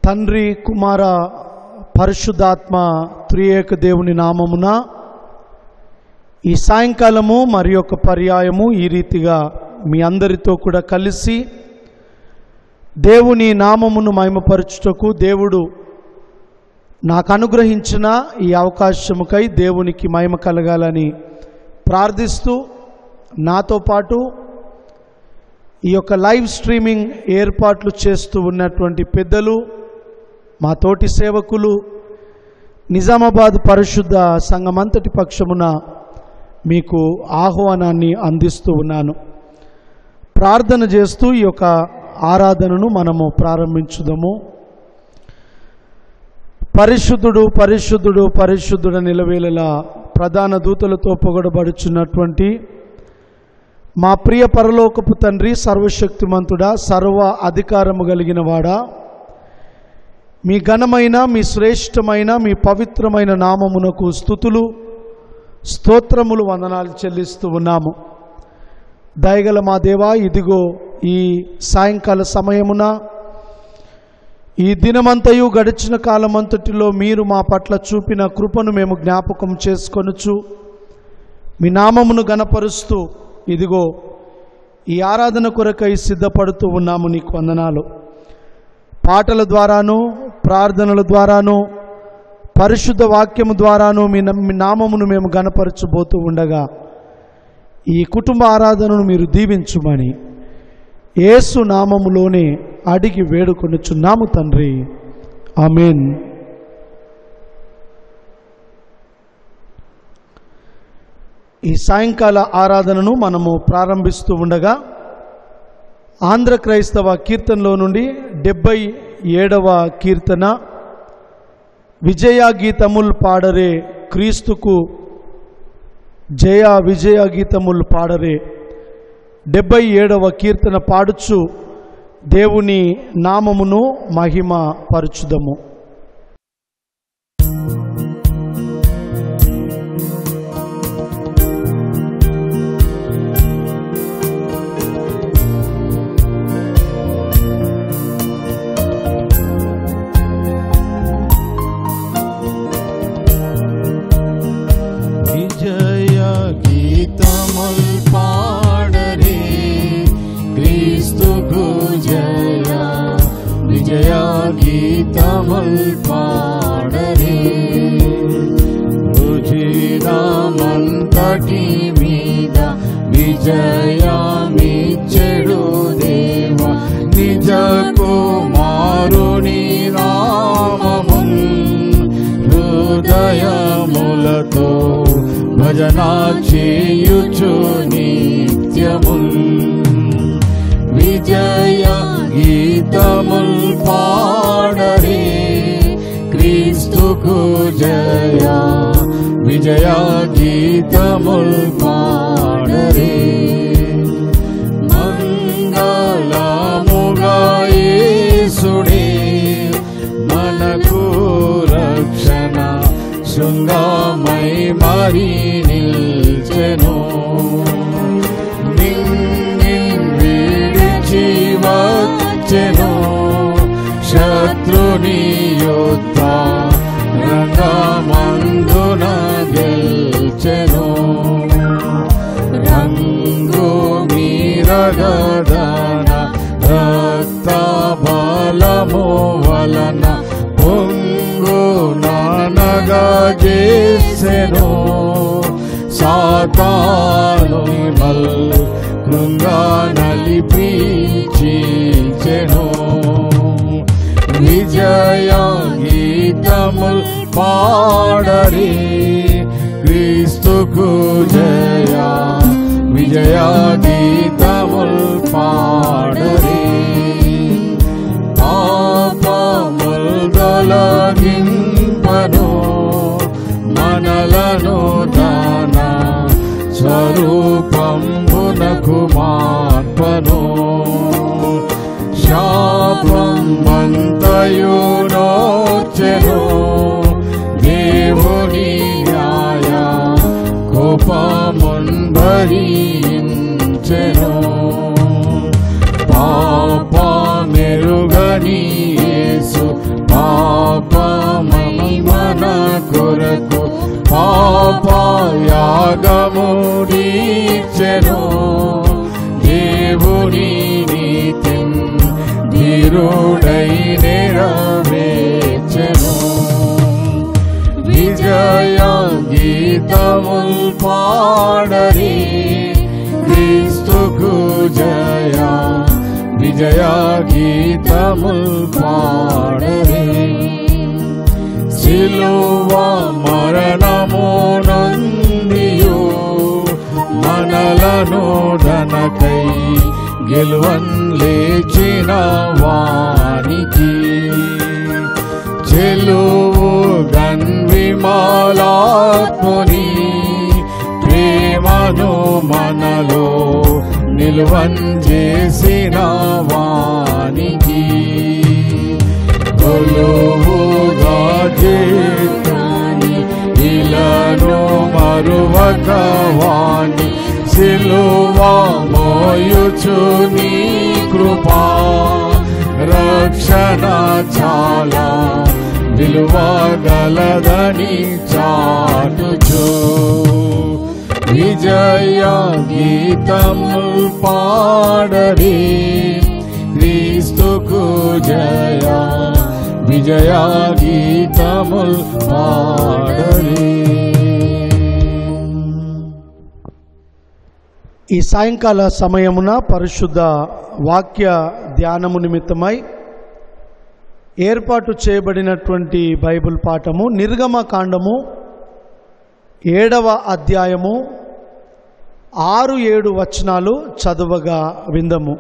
తండ్రి కుమార పరిశుద్ధాత్మ త్రియేక దేవుని నామమున ఈ సాయంకాలము మరి ఒక పర్యాయము ఈ రీతిగా మీ అందరితో కూడా కలిసి దేవుని నామమును మహిమపరచుటకు దేవుడు నాకు అనుగ్రహించిన ఈ అవకాశముకై దేవునికి మహిమ కలగాలని ప్రార్థిస్తూ నాతో పాటు ఈ యొక్క లైవ్ స్ట్రీమింగ్ ఏర్పాట్లు చేస్తూ ఉన్నటువంటి పెద్దలు మా తోటి సేవకులు నిజామాబాద్ పరిశుద్ధ సంఘమంతటి పక్షమున మీకు ఆహ్వానాన్ని అందిస్తూ ఉన్నాను ప్రార్థన చేస్తూ ఈ యొక్క ఆరాధనను మనము ప్రారంభించుదాము పరిశుద్ధుడు పరిశుద్ధుడు పరిశుద్ధుడ నిలవేళలా ప్రధాన దూతలతో పొగడబడుచున్నటువంటి మా ప్రియ పరలోకపు తండ్రి సర్వశక్తిమంతుడా సర్వ అధికారము కలిగిన వాడా మీ ఘనమైన మీ శ్రేష్టమైన మీ పవిత్రమైన నామమునకు స్థుతులు స్తోత్రములు వందనాలు చెల్లిస్తూ ఉన్నాము దయగల మా దేవా ఇదిగో ఈ సాయంకాల సమయమున ఈ దినమంతయు గడిచిన కాలమంతటిలో మీరు మా పట్ల చూపిన కృపను మేము జ్ఞాపకం చేసుకొనుచు మీ నామమును గనపరుస్తూ ఇదిగో ఈ ఆరాధన కొరకై సిద్ధపడుతూ ఉన్నాము నీకు వందనాలు పాటల ద్వారాను ప్రార్థనల ద్వారాను పరిశుద్ధ వాక్యము ద్వారాను మీ న- మీ నామమును మేము గనపరచబోతూ ఉండగా ఈ కుటుంబ ఆరాధనను మీరు దీవించుమని యేసు నామములోనే అడిగి వేడుకొనుచున్నాము తండ్రి ఆమెన్ ఈ సాయంకాల ఆరాధనను మనము ప్రారంభిస్తూ ఉండగా ఆంధ్ర క్రైస్తవ కీర్తనలో నుండి డెబ్బై ఏడవ కీర్తన విజయ గీతముల్ పాడరే క్రీస్తుకు జయ విజయ గీతముల్ పాడరే డెబ్బై ఏడవ కీర్తన పాడుచు దేవుని నామమును మహిమ పరచుదము విజయ గీతముల్ పాడరే క్రీస్తుకు జయ విజయ గీతముల్ పాడరే రుచిరామంతటి మీద విజయమిచ్చెడు దేవ నిజ కుమారుని నామమున్ హృదయములతో భజన చేయుచు నిత్యముల్ విజయ గీతముల్ పాడరే క్రీస్తుకు జయ విజయ గీతముల్ పాడరే మంగళముగా యేసుడే మనకు రక్షణ శృంగమై మరి నిల్చెను నిన్నిన్ విడిచి వచ్చెను శత్రుని యుద్ధ రంగమందున గెల్చెను రంగు మీరగదన రక్త బలము వలన పొంగు నానగా చేసెను సాతాను మల్ కృంగా నలిపి చీల్చెను విజయ గీతముల్ పాడరి క్రీస్తుకు జయ విజయ గీతముల్ పాడరి పాపముల్ తొలగింపను మనలను దాన స్వరూపంబునకు మార్పను శాపం మంతయు నోర్చెను దేవుని న్యాయ కోపమున్ భరించెను పాప మెరుగని యేసు యాగము తీర్చెను దేవుని నీతి ధీరుడై నెరవేర్చెను విజయ గీతముల్ పాడరి క్రీస్తుకు జయ విజయ గీతముల్ పాడరి సిలువ మరణము నందియు మనలను ధనకై గెలువన్ లేచిన వానికి చెలువు గన్విమాలాత్ముని ప్రేమను మనలో నిల్వన్ చేసిన వానికి కొలువుగా చేతాని ఇలను మరువక వాణి సిలువా మోయుచు నీ కృపా రక్షణ చాలా విలువగలదని చాటుచు విజయ గీతముల్ పాడరి క్రీస్తుకు జయ విజయ గీతముల్ పాడరి ఈ సాయంకాల సమయమున పరిశుద్ధ వాక్య ధ్యానము నిమిత్తమై ఏర్పాటు చేయబడినటువంటి బైబిల్ పాఠము నిర్గమ కాండము ఏడవ అధ్యాయము ఆరు ఏడు వచనాలు చదువగా విందము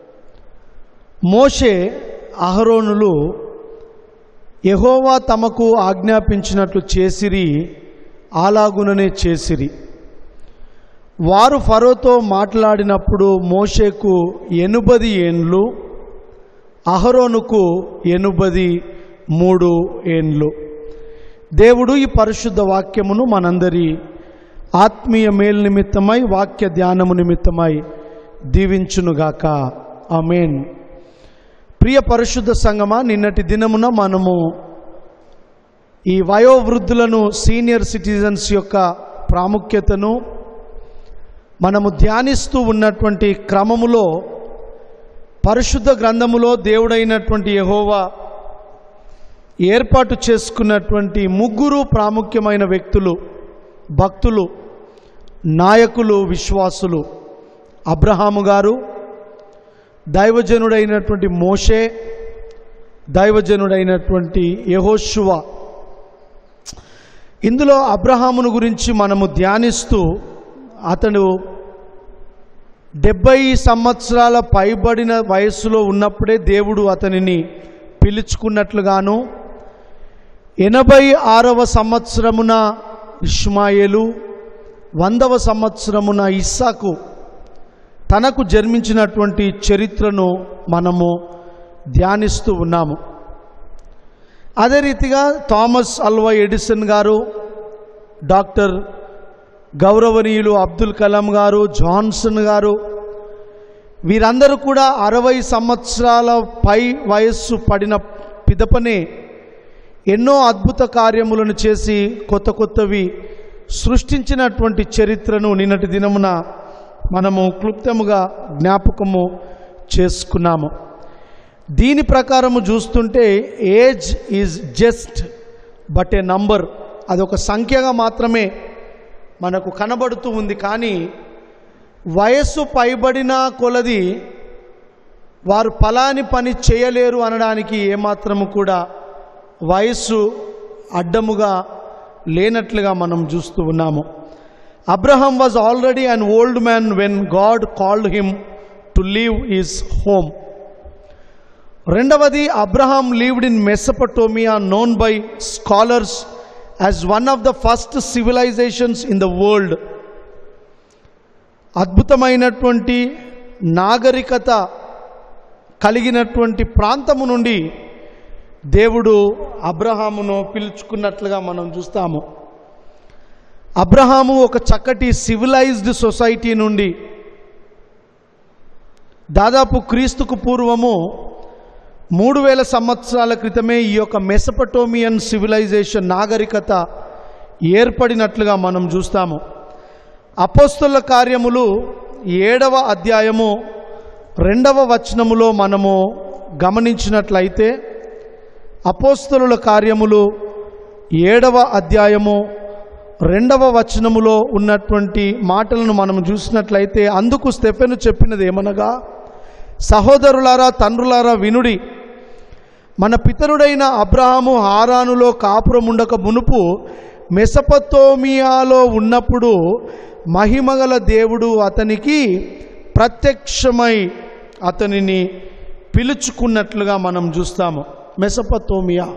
మోషే అహరోనులు యెహోవా తమకు ఆజ్ఞాపించినట్లు చేసిరి అలాగుననే చేసిరి వారు ఫరోతో మాట్లాడినప్పుడు మోషేకు ఎనుబది ఏండ్లు అహరోనుకు ఎనుబది మూడు ఏండ్లు దేవుడు ఈ పరిశుద్ధ వాక్యమును మనందరి ఆత్మీయ మేలు నిమిత్తమై వాక్య ధ్యానము నిమిత్తమై దీవించునుగాక ఆమెన్ ప్రియ పరిశుద్ధ సంగమా నిన్నటి దినమున మనము ఈ వయోవృద్ధులను సీనియర్ సిటిజన్స్ యొక్క ప్రాముఖ్యతను మనము ధ్యానిస్తూ ఉన్నటువంటి క్రమములో పరిశుద్ధ గ్రంథములో దేవుడైనటువంటి యహోవా ఏర్పాటు చేసుకున్నటువంటి ముగ్గురు ప్రాముఖ్యమైన వ్యక్తులు భక్తులు నాయకులు విశ్వాసులు అబ్రహాము గారు దైవజనుడైనటువంటి మోషే దైవజనుడైనటువంటి యహోశువ ఇందులో అబ్రహామును గురించి మనము ధ్యానిస్తూ అతడు డెబ్బై సంవత్సరాల పైబడిన వయస్సులో ఉన్నప్పుడే దేవుడు అతనిని పిలుచుకున్నట్లుగాను ఎనభై ఆరవ సంవత్సరమున ఇష్మాయేలు వందవ సంవత్సరమున ఇస్సాకు తనకు జన్మించినటువంటి చరిత్రను మనము ధ్యానిస్తూ ఉన్నాము అదే రీతిగా Thomas Alva Edison garu doctor గౌరవనీయులు అబ్దుల్ కలాం గారు జాన్సన్ గారు వీరందరూ కూడా అరవై సంవత్సరాల పై వయస్సు పడిన పిదపనే ఎన్నో అద్భుత కార్యములను చేసి కొత్త కొత్తవి సృష్టించినటువంటి చరిత్రను నిన్నటి దినమున మనము క్లుప్తముగా జ్ఞాపకము చేసుకున్నాము దీని ప్రకారము చూస్తుంటే age is just but a number అదొక సంఖ్యగా మాత్రమే మనకు కనబడుతూ ఉంది కానీ వయస్సు పైబడిన కొలది వారు ఫలాని పని చేయలేరు అనడానికి ఏమాత్రము కూడా వయస్సు అడ్డముగా లేనట్లుగా మనం చూస్తూ ఉన్నాము Abraham was already an old man when God called him to leave his home రెండవది Abraham lived in Mesopotamia known by scholars as one of the first civilizations in the world అద్భుతమైనటువంటి నాగరికత కలిగినటువంటి ప్రాంతము నుండి దేవుడు అబ్రహామును పిలుచుకున్నట్లుగా మనం చూస్తాము అబ్రహాము ఒక చక్కటి సివిలైజ్డ్ సొసైటీ నుండి దాదాపు క్రీస్తుకు పూర్వము మూడు వేల సంవత్సరాల క్రితమే ఈ యొక్క మెసపటోమియన్ సివిలైజేషన్ నాగరికత ఏర్పడినట్లుగా మనం చూస్తాము అపోస్తుల కార్యములు ఏడవ అధ్యాయము రెండవ వచనములో మనము గమనించినట్లయితే అపోస్తలుల కార్యములు ఏడవ అధ్యాయము రెండవ వచనములో ఉన్నటువంటి మాటలను మనం చూసినట్లయితే అందుకు స్టెఫెను చెప్పినది ఏమనగా సహోదరులారా తండ్రులారా వినుడి మన పితరుడైన అబ్రహాము హారానులో కాపురముండక మునుపు మెసపతోమియాలో ఉన్నప్పుడు మహిమగల దేవుడు అతనికి ప్రత్యక్షమై అతనిని పిలుచుకున్నట్లుగా మనం చూస్తాము మెసపతోమియా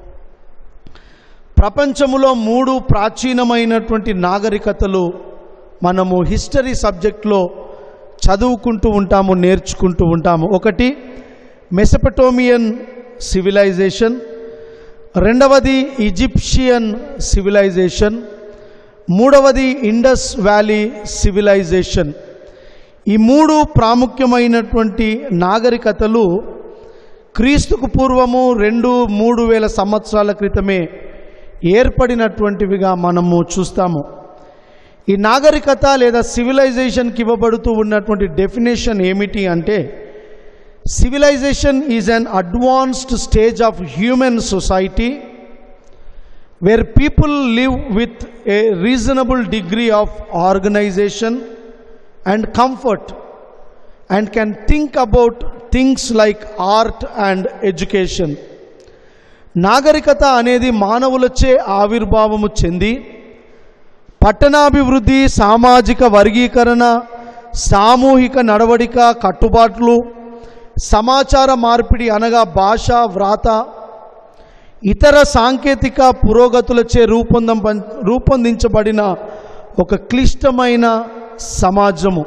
ప్రపంచములో మూడు ప్రాచీనమైనటువంటి నాగరికతలు మనము హిస్టరీ సబ్జెక్ట్లో చదువుకుంటూ ఉంటాము నేర్చుకుంటూ ఉంటాము ఒకటి మెసపటోమియన్ సివిలైజేషన్ రెండవది ఈజిప్షియన్ సివిలైజేషన్ మూడవది ఇండస్ వ్యాలీ సివిలైజేషన్ ఈ మూడు ప్రాముఖ్యమైనటువంటి నాగరికతలు క్రీస్తుకు పూర్వము రెండు మూడు వేల సంవత్సరాల క్రితమే ఏర్పడినటువంటివిగా మనము చూస్తాము ఈ నాగరికత లేదా సివిలైజేషన్కి ఇవ్వబడుతూ ఉన్నటువంటి డెఫినేషన్ ఏమిటి అంటే civilization is an advanced stage of human society where people live with a reasonable degree of organization and comfort and can think about things like art and education నాగరికత అనేది మానవులచే ఆవిర్భావము చెంది పట్టణాభివృద్ధి సామాజిక వర్గీకరణ సామూహిక నడవడిక కట్టుబాట్లు సమాచార మార్పిడి అనగా భాష వ్రాత ఇతర సాంకేతిక పురోగతులచే రూపొందం రూపొందించబడిన ఒక క్లిష్టమైన సమాజము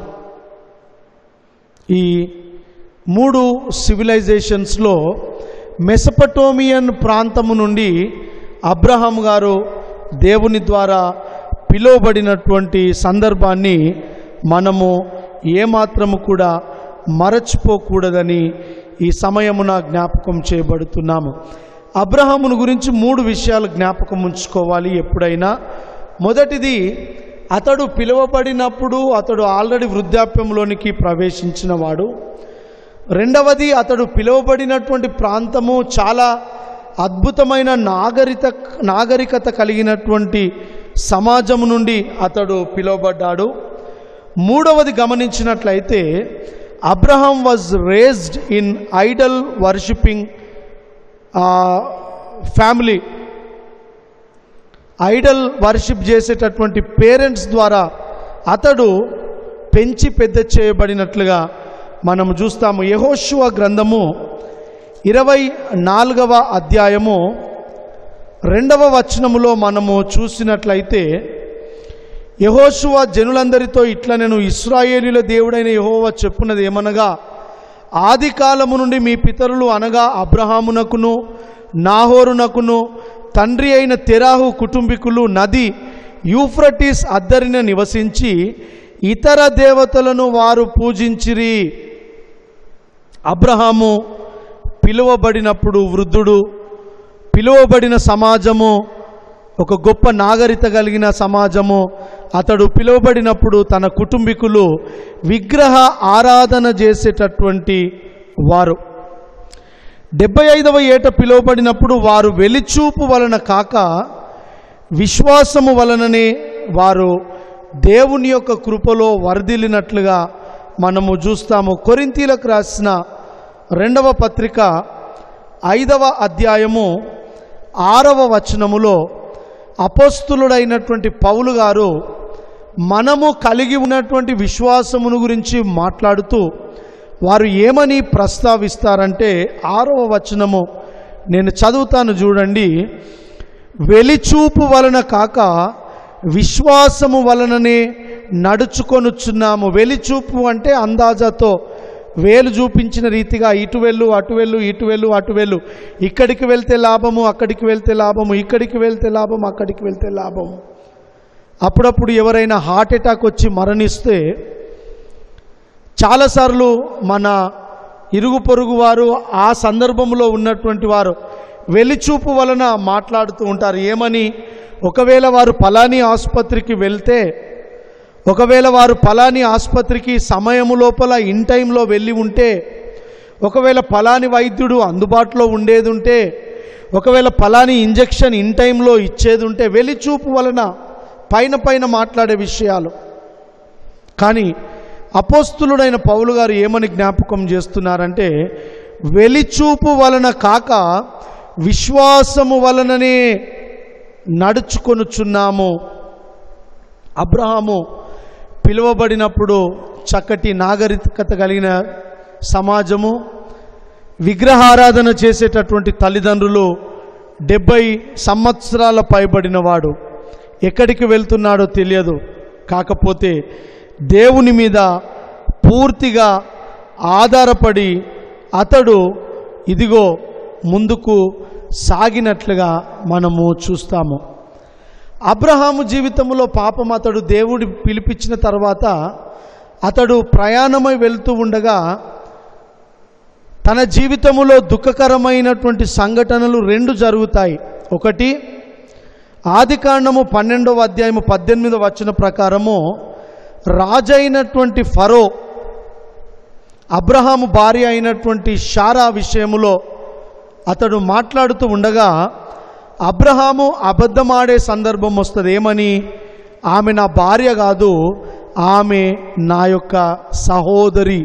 ఈ మూడు సివిలైజేషన్స్లో మెసపటోమియన్ ప్రాంతము నుండి అబ్రహాం గారు దేవుని ద్వారా పిలువబడినటువంటి సందర్భాన్ని మనము ఏమాత్రము కూడా మరచిపోకూడదని ఈ సమయమున జ్ఞాపకం చేయబడుతున్నాము అబ్రహామును గురించి మూడు విషయాలు జ్ఞాపకం ఉంచుకోవాలి ఎప్పుడైనా మొదటిది అతడు పిలువబడినప్పుడు అతడు ఆల్రెడీ వృద్ధాప్యంలోనికి ప్రవేశించిన వాడు రెండవది అతడు పిలువబడినటువంటి ప్రాంతము చాలా అద్భుతమైన నాగరిక నాగరికత కలిగినటువంటి సమాజం నుండి అతడు పిలువబడ్డాడు మూడవది గమనించినట్లయితే Abraham was raised in idol worshipping family idol worship చేసేటటువంటి పేరెంట్స్ ద్వారా అతడు పెంచి పెద్ద చేయబడినట్లుగా మనం చూస్తాము యహోశువ గ్రంథము ఇరవై నాలుగవ అధ్యాయము రెండవ వచనములో మనము చూసినట్లయితే యహోశువ జనులందరితో ఇట్లా నేను ఇస్రాయేలీల దేవుడైన యహోవా చెప్పున్నది ఏమనగా ఆది కాలము నుండి మీ పితరులు అనగా అబ్రహామునకును నాహోరునకును తండ్రి అయిన తెరాహు కుటుంబీకులు నది యూఫ్రటీస్ అద్దరిన నివసించి ఇతర దేవతలను వారు పూజించిరి అబ్రహాము పిలువబడినప్పుడు వృద్ధుడు పిలువబడిన సమాజము ఒక గొప్ప నాగరికత కలిగిన సమాజము అతడు పిలువబడినప్పుడు తన కుటుంబీకులు విగ్రహ ఆరాధన చేసేటటువంటి వారు డెబ్బై ఐదవ ఏట పిలువబడినప్పుడు వారు వెలిచూపు వలన కాక విశ్వాసము వలననే వారు దేవుని యొక్క కృపలో వరదిల్లినట్లుగా మనము చూస్తాము కొరింతీలకు రాసిన రెండవ పత్రిక ఐదవ అధ్యాయము ఆరవ వచనములో అపోస్తులుడైనటువంటి పౌలు గారు మనము కలిగి ఉన్నటువంటి విశ్వాసమును గురించి మాట్లాడుతూ వారు ఏమని ప్రస్తావిస్తారంటే ఆరవ వచనము నేను చదువుతాను చూడండి వెలిచూపు వలన కాక విశ్వాసము వలననే నడుచుకొనుచున్నాము వెలిచూపు అంటే అందాజాతో వేలు చూపించిన రీతిగా ఇటు వెళ్ళు అటు వెళ్ళు ఇటు వెళ్ళు అటు వెళ్ళు ఇక్కడికి వెళ్తే లాభము అక్కడికి వెళ్తే లాభము ఇక్కడికి వెళ్తే లాభం అక్కడికి వెళ్తే లాభం అప్పుడప్పుడు ఎవరైనా హార్ట్ అటాక్ వచ్చి మరణిస్తే చాలాసార్లు మన ఇరుగు పొరుగు వారు ఆ సందర్భంలో ఉన్నటువంటి వారు వెలిచూపు వలన మాట్లాడుతూ ఉంటారు ఏమని ఒకవేళ వారు పలాని ఆసుపత్రికి వెళ్తే ఒకవేళ వారు పలాని ఆసుపత్రికి సమయము లోపల ఇన్ టైంలో వెళ్ళి ఉంటే ఒకవేళ పలాని వైద్యుడు అందుబాటులో ఉండేది ఉంటే ఒకవేళ పలాని ఇంజెక్షన్ ఇన్ టైంలో ఇచ్చేది ఉంటే వెలిచూపు వలన పైన పైన మాట్లాడే విషయాలు కానీ అపోస్తులుడైన పౌలు గారు ఏమని జ్ఞాపకం చేస్తున్నారంటే వెలిచూపు వలన కాక విశ్వాసము వలననే నడుచుకొనుచున్నాము అబ్రహాము పిలువబడినప్పుడు చక్కటి నాగరికత కలిగిన సమాజము విగ్రహారాధన చేసేటటువంటి తల్లిదండ్రులు డెబ్బై సంవత్సరాల పైబడినవాడు ఎక్కడికి వెళ్తున్నాడో తెలియదు కాకపోతే దేవుని మీద పూర్తిగా ఆధారపడి అతడు ఇదిగో ముందుకు సాగినట్లుగా మనము చూస్తాము అబ్రహాము జీవితంలో పాపం అతడు దేవుడి పిలిపించిన తర్వాత అతడు ప్రయాణమై వెళ్తూ ఉండగా తన జీవితములో దుఃఖకరమైనటువంటి సంఘటనలు రెండు జరుగుతాయి ఒకటి ఆదికాండము పన్నెండవ అధ్యాయము పద్దెనిమిదవ వచన ప్రకారము రాజైనటువంటి ఫరో అబ్రహాము భార్య అయినటువంటి షారా విషయములో అతడు మాట్లాడుతూ ఉండగా అబ్రహాము అబద్ధమాడే సందర్భం వస్తుంది ఏమని ఆమె నా భార్య కాదు ఆమె నా యొక్క సహోదరి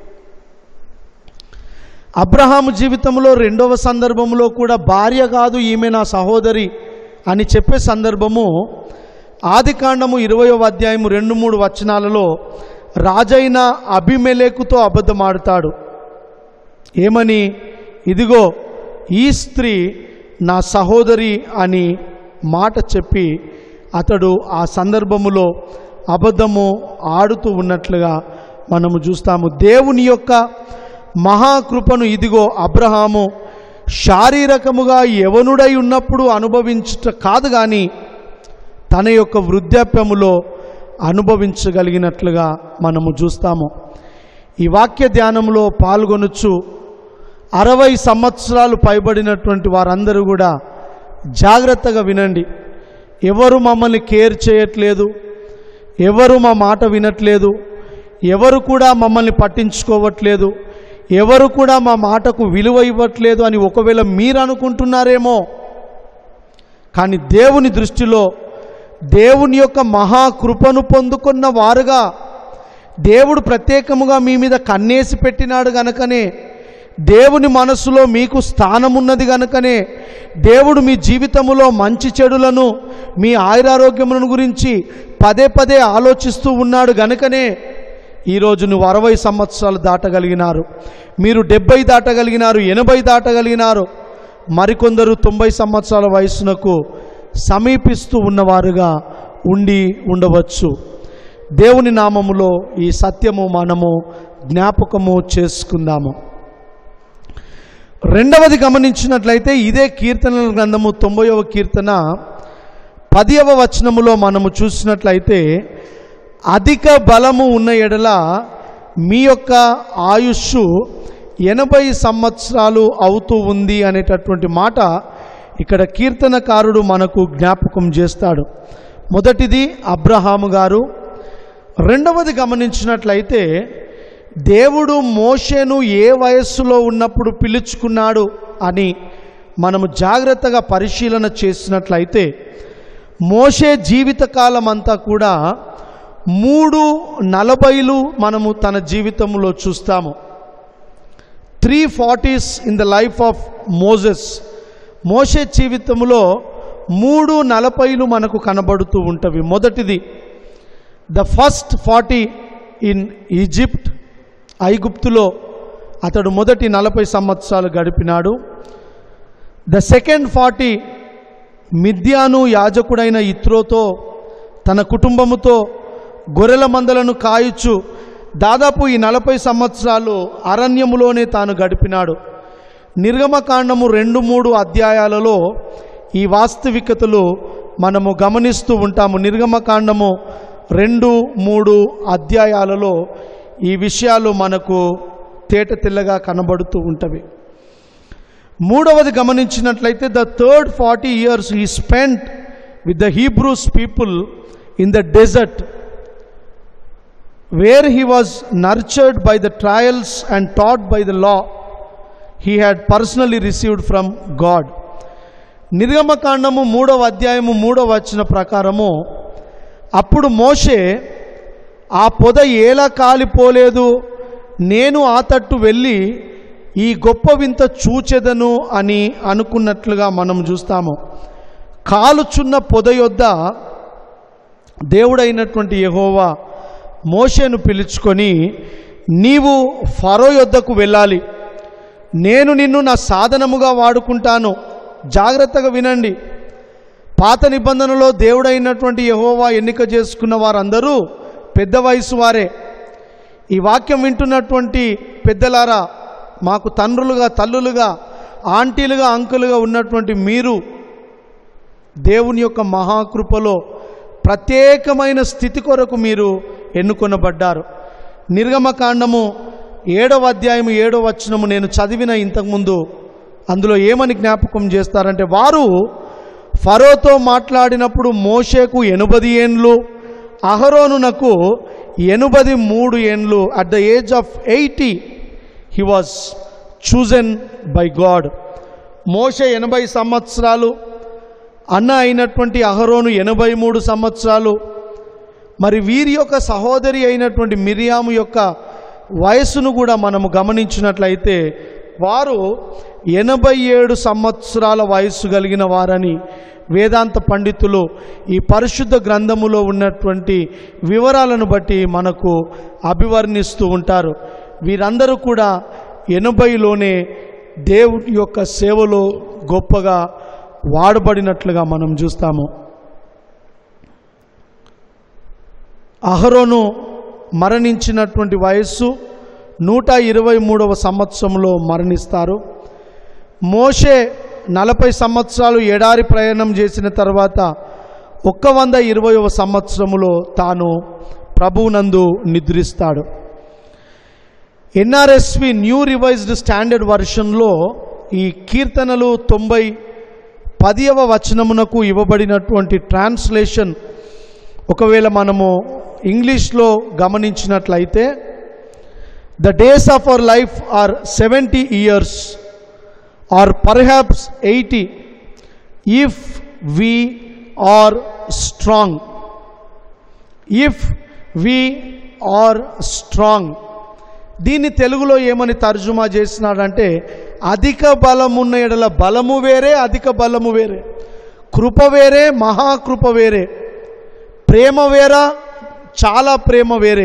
అబ్రహాము జీవితంలో రెండవ సందర్భంలో కూడా భార్య కాదు ఈమె నా సహోదరి అని చెప్పే సందర్భము ఆదికాండము ఇరవయో అధ్యాయము రెండు మూడు వచనాలలో రాజైన అభిమెలేకుతో అబద్ధమాడుతాడు ఏమని ఇదిగో ఈ స్త్రీ నా సహోదరి అని మాట చెప్పి అతడు ఆ సందర్భములో అబద్ధము ఆడుతూ ఉన్నట్లుగా మనము చూస్తాము దేవుని యొక్క మహాకృపను ఇదిగో అబ్రహాము శారీరకముగా యవనుడై ఉన్నప్పుడు అనుభవించుట కాదు కానీ తన యొక్క వృద్ధాప్యములో అనుభవించగలిగినట్లుగా మనము చూస్తాము ఈ వాక్య ధ్యానంలో పాల్గొనొచ్చు అరవై సంవత్సరాలు పైబడినటువంటి వారందరూ కూడా జాగ్రత్తగా వినండి ఎవరు మమ్మల్ని కేర్ చేయట్లేదు ఎవరు మా మాట వినట్లేదు ఎవరు కూడా మమ్మల్ని పట్టించుకోవట్లేదు ఎవరు కూడా మా మాటకు విలువ ఇవ్వట్లేదు అని ఒకవేళ మీరు అనుకుంటున్నారేమో కానీ దేవుని దృష్టిలో దేవుని యొక్క మహాకృపను పొందుకున్న వారుగా దేవుడు ప్రత్యేకముగా మీ మీద కన్నేసి పెట్టినాడు గనుకనే దేవుని మనసులో మీకు స్థానం ఉన్నది గనుకనే దేవుడు మీ జీవితములో మంచి చెడులను మీ ఆయురారోగ్యములను గురించి పదే పదే ఆలోచిస్తూ ఉన్నాడు గనుకనే ఈరోజు నువ్వు అరవై సంవత్సరాలు దాటగలిగినారు మీరు డెబ్బై దాటగలిగినారు ఎనభై దాటగలిగినారు మరికొందరు తొంభై సంవత్సరాల వయసునకు సమీపిస్తూ ఉన్నవారుగా ఉండి ఉండవచ్చు దేవుని నామములో ఈ సత్యము మనము జ్ఞాపకము చేసుకుందాము రెండవది గమనించినట్లయితే ఇదే కీర్తనల గ్రంథము తొంభైవ కీర్తన పదియవ వచనములో మనము చూసినట్లయితే అధిక బలము ఉన్న ఎడల మీ యొక్క ఆయుష్ ఎనభై సంవత్సరాలు అవుతూ ఉంది అనేటటువంటి మాట ఇక్కడ కీర్తనకారుడు మనకు జ్ఞాపకం చేస్తాడు మొదటిది అబ్రహాము గారు రెండవది గమనించినట్లయితే దేవుడు మోషేను ఏ వయస్సులో ఉన్నప్పుడు పిలుచుకున్నాడు అని మనము జాగ్రత్తగా పరిశీలన చేసినట్లయితే మోషే జీవితకాలం అంతా కూడా మూడు నలభైలు మనము తన జీవితంలో చూస్తాము three forties in the life of Moses మోషే జీవితంలో మూడు నలభైలు మనకు కనబడుతూ ఉంటవి మొదటిది the first forty in Egypt ఐగుప్తులో అతడు మొదటి నలభై సంవత్సరాలు గడిపినాడు ద సెకండ్ ఫార్టీ మిథ్యాను యాజకుడైన ఇత్రోతో తన కుటుంబముతో గొర్రెల మందలను కాయుచు దాదాపు ఈ నలభై సంవత్సరాలు అరణ్యములోనే తాను గడిపినాడు నిర్గమకాండము రెండు మూడు అధ్యాయాలలో ఈ వాస్తవికతలు మనము గమనిస్తూ ఉంటాము నిర్గమకాండము రెండు మూడు అధ్యాయాలలో ఈ విషయాలు మనకు తేట తెల్లగా కనబడుతూ ఉంటవి మూడవది గమనించినట్లయితే the third forty years he spent with the Hebrews people in the desert, where he was nurtured by the trials and taught by the law he had personally received from God. నిర్గమకాండము మూడవ అధ్యాయము మూడవ వచన ప్రకారము అప్పుడు మోషే ఆ పొద ఏలా కాలిపోలేదు నేను ఆ తట్టు వెళ్ళి ఈ గొప్ప వింత చూచెదను అని అనుకున్నట్లుగా మనం చూస్తాము కాలుచున్న పొద యొద్ద దేవుడైనటువంటి యెహోవా మోషేను పిలుచుకొని నీవు ఫరో యొద్దకు వెళ్ళాలి నేను నిన్ను నా సాధనముగా వాడుకుంటాను జాగ్రత్తగా వినండి పాత నిబంధనలో దేవుడైనటువంటి యెహోవా ఎన్నిక చేసుకున్న వారందరూ పెద్ద వయసు వారే ఈ వాక్యం వింటున్నటువంటి పెద్దలారా మాకు తండ్రులుగా తల్లులుగా ఆంటీలుగా అంకులుగా ఉన్నటువంటి మీరు దేవుని యొక్క మహాకృపలో ప్రత్యేకమైన స్థితి కొరకు మీరు ఎన్నుకొనబడ్డారు నిర్గమకాండము ఏడవ అధ్యాయం ఏడవ వచనము నేను చదివిన ఇంతకుముందు అందులో ఏమని జ్ఞాపకం చేస్తారంటే వారు ఫరోతో మాట్లాడినప్పుడు మోషేకు ఎనుబది ఏండ్లు అహరోనునకు ఎనుబది మూడు ఏండ్లు at the age of eighty he was chosen by God మోషే ఎనభై సంవత్సరాలు అన్న అయినటువంటి అహరోను ఎనభై మూడు సంవత్సరాలు మరి వీరి యొక్క సహోదరి అయినటువంటి మిరియాము యొక్క వయస్సును కూడా మనము గమనించినట్లయితే వారు ఎనభై ఏడు సంవత్సరాల వయస్సు కలిగిన వారని వేదాంత పండితులు ఈ పరిశుద్ధ గ్రంథములో ఉన్నటువంటి వివరాలను బట్టి మనకు అభివర్ణిస్తూ ఉంటారు వీరందరూ కూడా ఎనభైలోనే దేవుని యొక్క సేవలో గొప్పగా వాడబడినట్లుగా మనం చూస్తాము అహరోను మరణించినటువంటి వయస్సు నూట ఇరవై మూడవ సంవత్సరంలో మరణిస్తారు మోషే నలభై సంవత్సరాలు ఎడారి ప్రయాణం చేసిన తర్వాత ఒక్క వంద ఇరవైవ సంవత్సరములో తాను ప్రభువునందు నిద్రిస్తాడు ఎన్ఆర్ఎస్వి న్యూ రివైజ్డ్ స్టాండర్డ్ వర్షన్లో ఈ కీర్తనలు తొంభై పదియవ వచనమునకు ఇవ్వబడినటువంటి ట్రాన్స్లేషన్ ఒకవేళ మనము ఇంగ్లీష్లో గమనించినట్లయితే the days of our life are seventy years or perhaps eighty if we are strong if we are strong దీన్ని తెలుగులో ఏమని తర్జుమా చేసినాడంటే అధిక బలమున్న ఎడల బలము వేరే అధిక బలము వేరే కృప వేరే మహాకృప వేరే ప్రేమ వేరా చాలా ప్రేమ వేరే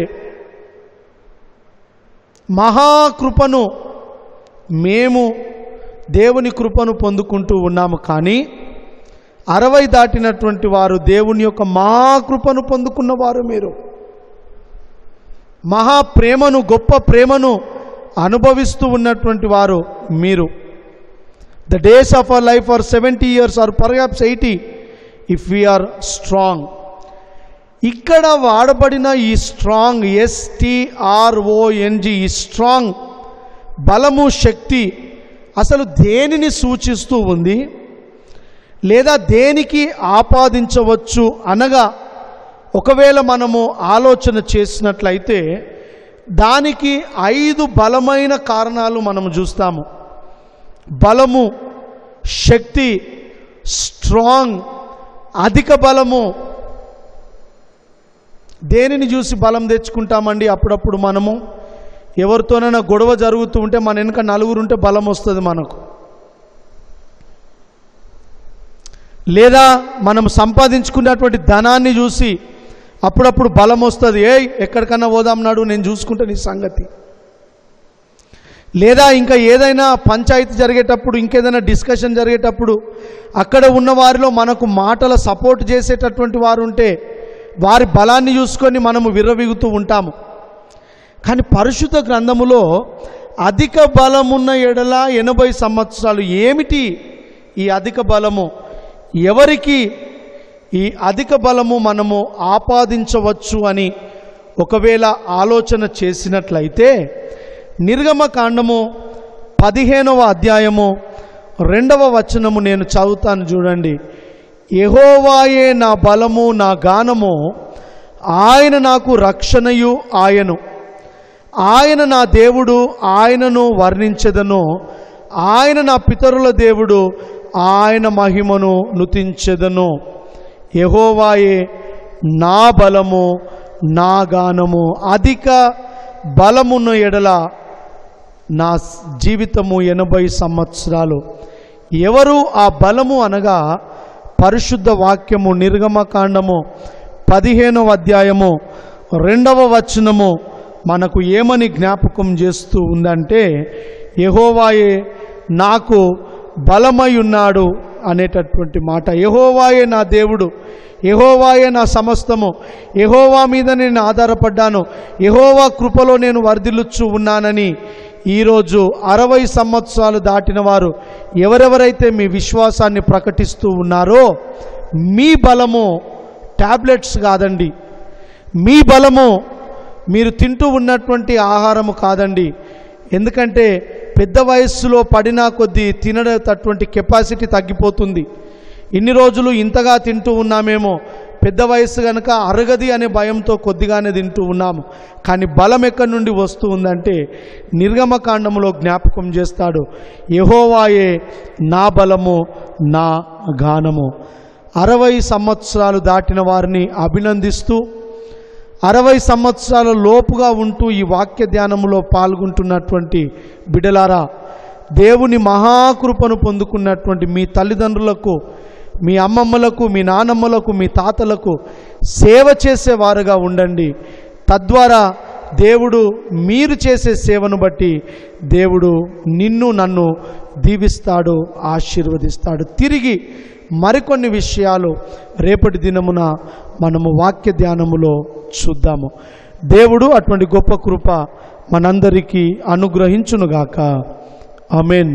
మహాకృపను మేము దేవుని కృపను పొందుకుంటూ ఉన్నాము కానీ అరవై దాటినటువంటి వారు దేవుని యొక్క మహాకృపను పొందుకున్నవారు మీరు మహా ప్రేమను గొప్ప ప్రేమను అనుభవిస్తూ ఉన్నటువంటి వారు మీరు the days of our life are seventy years or perhaps eighty if we are strong ఇక్కడ వాడబడిన ఈ స్ట్రాంగ్ ఎస్టిఆర్ఓఎన్జి ఈ స్ట్రాంగ్ బలము శక్తి అసలు దేనిని సూచిస్తూ ఉంది లేదా దేనికి ఆపాదించవచ్చు అనగా ఒకవేళ మనము ఆలోచన చేసినట్లయితే దానికి ఐదు బలమైన కారణాలు మనము చూస్తాము బలము శక్తి స్ట్రాంగ్ అధిక బలము దేనిని చూసి బలం తెచ్చుకుంటామండి అప్పుడప్పుడు మనము ఎవరితోనైనా గొడవ జరుగుతూ ఉంటే మన వెనుక నలుగురు ఉంటే బలం వస్తుంది మనకు లేదా మనం సంపాదించుకున్నటువంటి ధనాన్ని చూసి అప్పుడప్పుడు బలం వస్తుంది ఏయ్ ఎక్కడికన్నా పోదాం నాడు నేను చూసుకుంటే నీ సంగతి లేదా ఇంకా ఏదైనా పంచాయతీ జరిగేటప్పుడు ఇంకేదైనా డిస్కషన్ జరిగేటప్పుడు అక్కడ ఉన్న వారిలో మనకు మాటల సపోర్ట్ చేసేటటువంటి వారు ఉంటే వారి బలాన్ని చూసుకొని మనము విర్రవిగుతూ ఉంటాము కానీ పరిశుద్ధ గ్రంథములో అధిక బలమున్న ఎడల ఎనభై సంవత్సరాలు ఏమిటి ఈ అధిక బలము ఎవరికి ఈ అధిక బలము మనము ఆపాదించవచ్చు అని ఒకవేళ ఆలోచన చేసినట్లయితే నిర్గమకాండము పదిహేనవ అధ్యాయము రెండవ వచనము నేను చదువుతాను చూడండి యెహోవాయే నా బలము నా గానము ఆయన నాకు రక్షణయు ఆయను ఆయన నా దేవుడు ఆయనను వర్ణించెదను ఆయన నా పితరుల దేవుడు ఆయన మహిమను నుతించెదను యెహోవాయే నా బలము నా గానము అధిక బలమున్న ఎడల నా స్- జీవితము ఎనభై సంవత్సరాలు ఎవరు ఆ బలము అనగా పరిశుద్ధ వాక్యము నిర్గమకాండము పదిహేనవ అధ్యాయము రెండవ వచనము మనకు ఏమని జ్ఞాపకం చేస్తూ ఉందంటే యెహోవాయే నాకు బలమై ఉన్నాడు అనేటటువంటి మాట యెహోవాయే నా దేవుడు యెహోవాయే నా సమస్తము యెహోవా మీద నేను ఆధారపడ్డాను యెహోవా కృపలో నేను వర్ధిల్లుచు ఉన్నానని ఈరోజు అరవై సంవత్సరాలు దాటిన వారు ఎవరెవరైతే మీ విశ్వాసాన్ని ప్రకటిస్తూ ఉన్నారో మీ బలము టాబ్లెట్స్ కాదండి మీ బలము మీరు తింటూ ఉన్నటువంటి ఆహారము కాదండి ఎందుకంటే పెద్ద వయస్సులో పడినా కొద్దీ తినటటువంటి కెపాసిటీ తగ్గిపోతుంది ఇన్ని రోజులు ఇంతగా తింటూ ఉన్నామేమో పెద్ద వయస్సు కనుక అరగది అనే భయంతో కొద్దిగానే తింటూ ఉన్నాము కానీ బలం ఎక్కడి నుండి వస్తూ ఉందంటే నిర్గమకాండములో జ్ఞాపకం చేస్తాడు యెహోవాయే నా బలము నా గానము అరవై సంవత్సరాలు దాటిన వారిని అభినందిస్తూ అరవై సంవత్సరాల లోపుగా ఉంటూ ఈ వాక్య ధ్యానములో పాల్గొంటున్నటువంటి బిడలారా దేవుని మహాకృపను పొందుకున్నటువంటి మీ తల్లిదండ్రులకు మీ అమ్మమ్మలకు మీ నానమ్మలకు మీ తాతలకు సేవ చేసేవారుగా ఉండండి తద్వారా దేవుడు మీరు చేసే సేవను బట్టి దేవుడు నిన్ను నన్ను దీవిస్తాడు ఆశీర్వదిస్తాడు తిరిగి మరికొన్ని విషయాలు రేపటి దినమున మనము వాక్య ధ్యానములో చూద్దాము దేవుడు అటువంటి గొప్ప కృప మనందరికీ అనుగ్రహించునుగాక అమెన్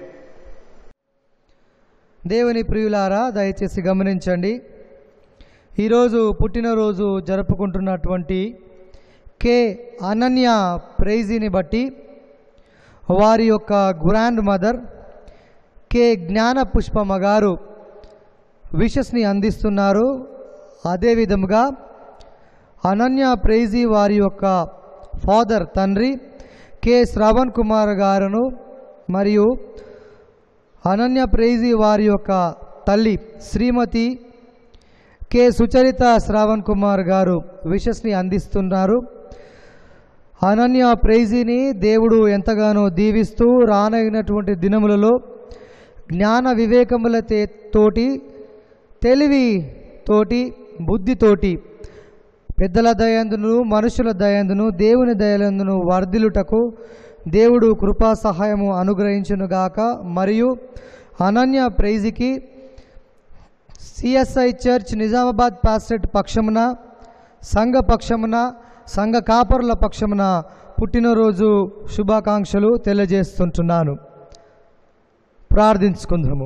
దేవుని ప్రియులారా దయచేసి గమనించండి ఈరోజు పుట్టినరోజు జరుపుకుంటున్నటువంటి కే అనన్య ప్రైజీని బట్టి వారి యొక్క గ్రాండ్ మదర్ కే జ్ఞాన పుష్పమ్మ గారు విషస్ని అందిస్తున్నారు అదే విధముగా అనన్య ప్రైజీ వారి యొక్క ఫాదర్ తండ్రి కె శ్రవణ్ కుమార్ గారును మరియు అనన్య ప్రైజీ వారి యొక్క తల్లి శ్రీమతి కె సుచరిత శ్రావణ్ కుమార్ గారు విషస్ని అందిస్తున్నారు అనన్య ప్రైజీని దేవుడు ఎంతగానో దీవిస్తూ రానగినటువంటి దినములలో జ్ఞాన వివేకముల తే- తోటి తెలివి తోటి బుద్ధితోటి పెద్దల దయందును మనుషుల దయందును దేవుని దయలందును వర్ధిలుటకు దేవుడు కృపా సహాయము అనుగ్రహించునుగాక మరియు అనన్య ప్రైజికి సిఎస్ఐ చర్చ్ నిజామాబాద్ పాస్టెట్ పక్షమున సంఘ పక్షమున సంఘ కాపరుల పక్షమున పుట్టినరోజు శుభాకాంక్షలు తెలియజేస్తుంటున్నాను ప్రార్థించుకుందాము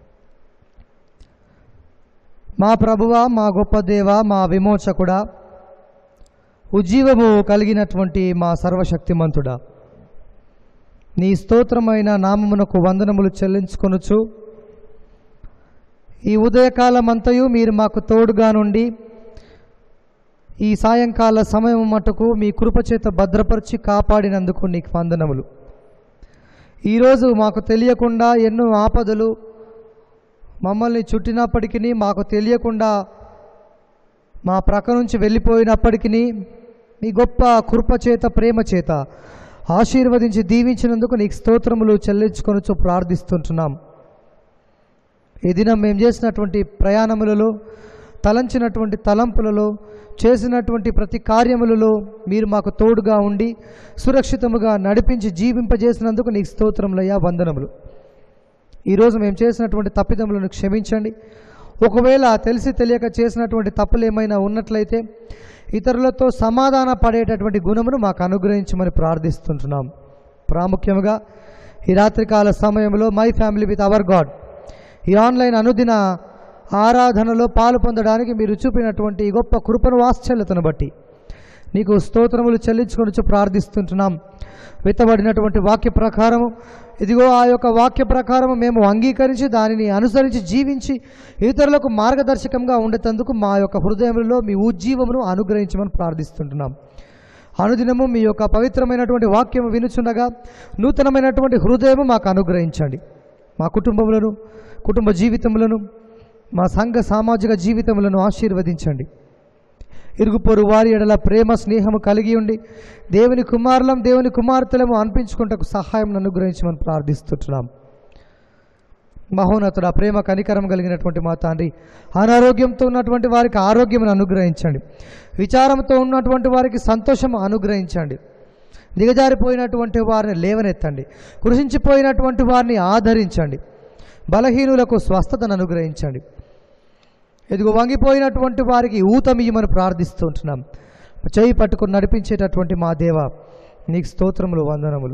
మా ప్రభువ మా గొప్ప దేవ మా విమోచకుడా ఉజ్జీవము కలిగినటువంటి మా సర్వశక్తిమంతుడా నీ స్తోత్రమైన నామమునకు వందనములు చెల్లించుకొనుచు ఈ ఉదయకాలమంతయు మీరు మాకు తోడుగా నుండి ఈ సాయంకాల సమయం మటుకు మీ కృపచేత భద్రపరిచి కాపాడినందుకు నీకు వందనములు ఈరోజు మాకు తెలియకుండా ఎన్నో ఆపదలు మమ్మల్ని చుట్టినప్పటికీ మాకు తెలియకుండా మా ప్రక్క నుంచి వెళ్ళిపోయినప్పటికీ మీ గొప్ప కృప చేత ప్రేమ చేత ఆశీర్వదించి దీవించినందుకు నీకు స్తోత్రములు చెల్లించుకొనొచ్చు ప్రార్థిస్తుంటున్నాం ఈ దినం మేము చేసినటువంటి ప్రయాణములలో తలంచినటువంటి తలంపులలో చేసినటువంటి ప్రతి కార్యములలో మీరు మాకు తోడుగా ఉండి సురక్షితముగా నడిపించి జీవింపజేసినందుకు నీకు స్తోత్రములయ్యా వందనములు ఈరోజు మేము చేసినటువంటి తప్పిదములను క్షమించండి ఒకవేళ తెలిసి తెలియక చేసినటువంటి తప్పులు ఏమైనా ఉన్నట్లయితే ఇతరులతో సమాధాన పడేటటువంటి గుణమును మాకు అనుగ్రహించమని ప్రార్థిస్తుంటున్నాం ప్రాముఖ్యంగా ఈ రాత్రికాల సమయంలో my family with our God ఈ ఆన్లైన్ అనుదిన ఆరాధనలో పాలు పొందడానికి మీరు చూపినటువంటి ఈ గొప్ప కృపను వాత్సల్యతను బట్టి నీకు స్తోత్రములు చెల్లించుకొని ప్రార్థిస్తుంటున్నాం విత్తబడినటువంటి వాక్య ప్రకారము ఇదిగో ఆ యొక్క వాక్య ప్రకారము మేము అంగీకరించి దానిని అనుసరించి జీవించి ఇతరులకు మార్గదర్శకంగా ఉండేటందుకు మా యొక్క హృదయంలో మీ ఉజ్జీవమును అనుగ్రహించమని ప్రార్థిస్తుంటున్నాం అనుదినము మీ యొక్క పవిత్రమైనటువంటి వాక్యము వినుచుండగా నూతనమైనటువంటి హృదయము మాకు అనుగ్రహించండి మా కుటుంబములను కుటుంబ జీవితములను మా సంఘ సామాజిక జీవితములను ఆశీర్వదించండి ఇరుగు పొరు వారి ఎడల ప్రేమ స్నేహము కలిగి ఉండి దేవుని కుమారులం దేవుని కుమార్తెలము అనిపించుకుంటకు సహాయం అనుగ్రహించమని ప్రార్థిస్తుంటున్నాం మహోన్నతుడు ఆ ప్రేమ కనికరం కలిగినటువంటి మా తండ్రి అనారోగ్యంతో ఉన్నటువంటి వారికి ఆరోగ్యమును అనుగ్రహించండి విచారంతో ఉన్నటువంటి వారికి సంతోషం అనుగ్రహించండి దిగజారిపోయినటువంటి వారిని లేవనెత్తండి కృషించిపోయినటువంటి వారిని ఆదరించండి బలహీనులకు స్వస్థతను అనుగ్రహించండి ఇదిగో వంగిపోయినటువంటి వారికి ఊతమియ్యమని ప్రార్థిస్తుంటున్నాం చేయి పట్టుకుని నడిపించేటటువంటి మా దేవ నీకు స్తోత్రములు వందనములు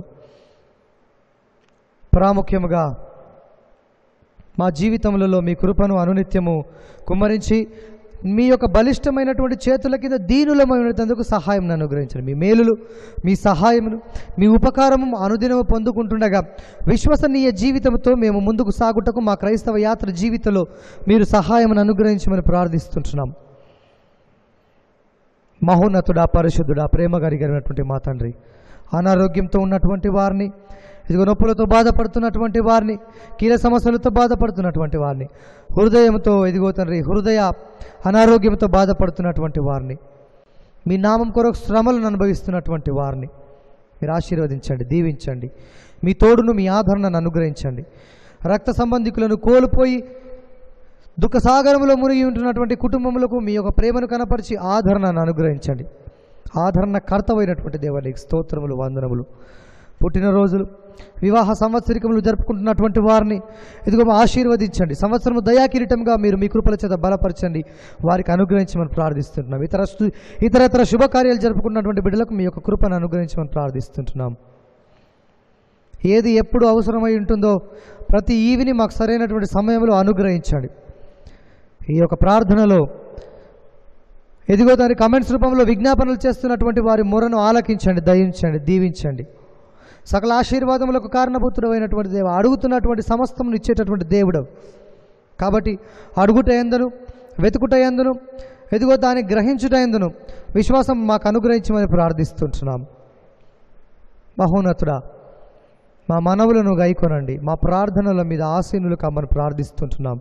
ప్రాముఖ్యముగా మా జీవితములలో మీ కృపను అనునిత్యము కుమ్మరించి మీ యొక్క బలిష్టమైనటువంటి చేతుల కింద దీనులమైనందుకు సహాయం అనుగ్రహించండి మీ మేలులు మీ సహాయమును మీ ఉపకారము అనుదినము పొందుకుంటుండగా విశ్వసనీయ జీవితంతో మేము ముందుకు సాగుటకు మా క్రైస్తవ యాత్ర జీవితంలో మీరు సహాయమును అనుగ్రహించమని ప్రార్థిస్తుంటున్నాం మహోన్నతుడా పరిశుద్ధుడా ప్రేమ కలిగినటువంటి మా తండ్రి అనారోగ్యంతో ఉన్నటువంటి వారిని ఇదిగో నొప్పులతో బాధపడుతున్నటువంటి వారిని కీల సమస్యలతో బాధపడుతున్నటువంటి వారిని హృదయంతో ఇదిగో తండ్రి హృదయ అనారోగ్యంతో బాధపడుతున్నటువంటి వారిని మీ నామం కొరకు శ్రమలను అనుభవిస్తున్నటువంటి వారిని మీరు ఆశీర్వదించండి దీవించండి మీ తోడును మీ ఆదరణను అనుగ్రహించండి రక్త సంబంధికులను కోల్పోయి దుఃఖసాగరంలో మునిగి ఉంటున్నటువంటి కుటుంబములకు మీ యొక్క ప్రేమను కనపరిచి ఆదరణను అనుగ్రహించండి ఆదరణ కర్తవైనటువంటి దేవానికి స్తోత్రములు వందనములు పుట్టినరోజులు వివాహ సంవత్సరికములు జరుపుకుంటున్నటువంటి వారిని ఇదిగో ఆశీర్వదించండి సంవత్సరము దయాకిరీటంగా మీరు మీ కృపల చేత బలపరచండి వారికి అనుగ్రహించమని ప్రార్థిస్తుంటున్నాం ఇతర స్తు- ఇతరత్ర శుభకార్యాలు జరుపుకున్నటువంటి బిడ్డలకు మీ యొక్క కృపను అనుగ్రహించమని ప్రార్థిస్తుంటున్నాం ఏది ఎప్పుడు అవసరమై ఉంటుందో ప్రతి ఈవిని మాకు సరైనటువంటి సమయంలో అనుగ్రహించండి ఈ యొక్క ప్రార్థనలో ఎదిగో దాని కమెంట్స్ రూపంలో విజ్ఞాపనలు చేస్తున్నటువంటి వారి మొరను ఆలకించండి దయించండి దీవించండి సకల ఆశీర్వాదములకు కారణభూతుడమైనటువంటి దేవ అడుగుతున్నటువంటి సమస్తమును ఇచ్చేటటువంటి దేవుడు కాబట్టి అడుగుట ఎందును వెతుకుట ఎందును ఎదిగో దాన్ని గ్రహించుట ఎందును విశ్వాసం మాకు అనుగ్రహించమని ప్రార్థిస్తుంటున్నాం మహోన్నతుడా మా మనవులను గైకొనండి మా ప్రార్థనల మీద ఆసీనులు కమ్మని ప్రార్థిస్తుంటున్నాం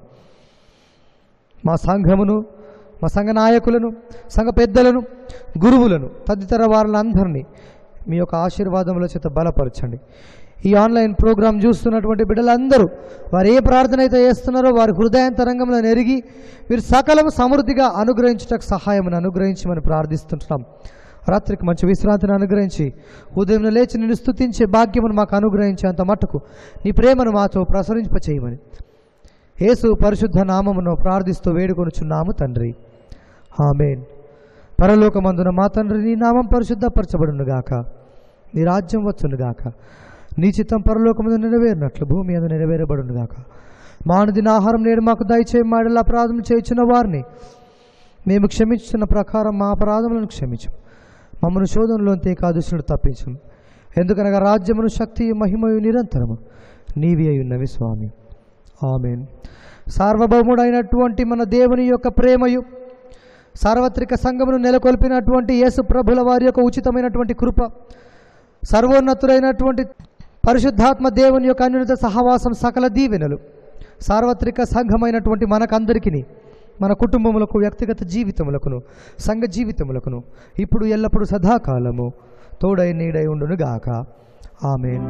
మా సంఘమును మా సంఘ నాయకులను సంఘ పెద్దలను గురువులను తదితర వారిలందరినీ మీ యొక్క ఆశీర్వాదముల చేత బలపరచండి ఈ ఆన్లైన్ ప్రోగ్రాం చూస్తున్నటువంటి బిడ్డలందరూ వారు ఏ ప్రార్థన అయితే చేస్తున్నారో వారి హృదయాంతరంగంలో నెరిగి మీరు సకలం సమృద్ధిగా అనుగ్రహించుటకు సహాయమును అనుగ్రహించమని ప్రార్థిస్తుంటున్నాం రాత్రికి మంచి విశ్రాంతిని అనుగ్రహించి ఉదయం లేచి నిన్ను స్తుతించే భాగ్యమును మాకు అనుగ్రహించేంత మట్టుకు నీ ప్రేమను మాతో ప్రసరింపచేయమని యేసు పరిశుద్ధ నామమును ప్రార్థిస్తూ వేడుకొనుచున్నాము తండ్రి ఆమెన్ పరలోకమందున మా తండ్రి నీ నామం పరిశుద్ధపరచబడునుగాక నీ రాజ్యం వచ్చునుగాక నీ చిత్తం పరలోకమందు నెరవేరినట్లు భూమి అందు నెరవేరబడునుగాక మానదిన ఆహారం నేడు మాకు దయచేయ మాడల అపరాధం చేయించిన వారిని మేము క్షమించున్న ప్రకారం మా అపరాధములను క్షమించు మమ్మను శోధనలోంతే కాదుసులు తప్పించు ఎందుకనగా రాజ్యమును శక్తి మహిమయు నిరంతరము నీవి అయి ఉన్నవి స్వామి ఆమెన్ సార్వభౌముడైనటువంటి మన దేవుని యొక్క ప్రేమయు సార్వత్రిక సంఘమును నెలకొల్పినటువంటి యేసు ప్రభుల వారి యొక్క ఉచితమైనటువంటి కృప సర్వోన్నతుడైనటువంటి పరిశుద్ధాత్మ దేవుని యొక్క అన్యునిత సహవాసం సకల దీవెనలు సార్వత్రిక సంఘమైనటువంటి మనకందరికీ మన కుటుంబములకు వ్యక్తిగత జీవితములకును సంఘ జీవితములకును ఇప్పుడు ఎల్లప్పుడూ సదాకాలము తోడై నీడై ఉండునుగాక ఆమెన్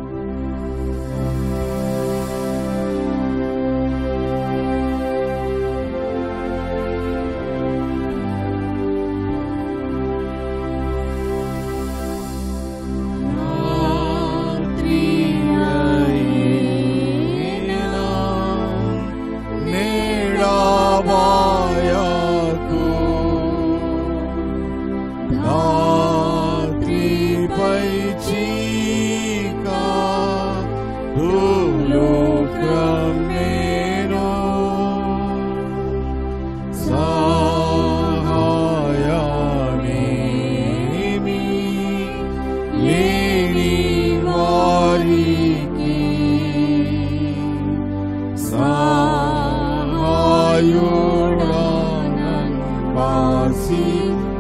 నేడాబాయకు రాత్రిపై చీక దయుడానన్ వాసి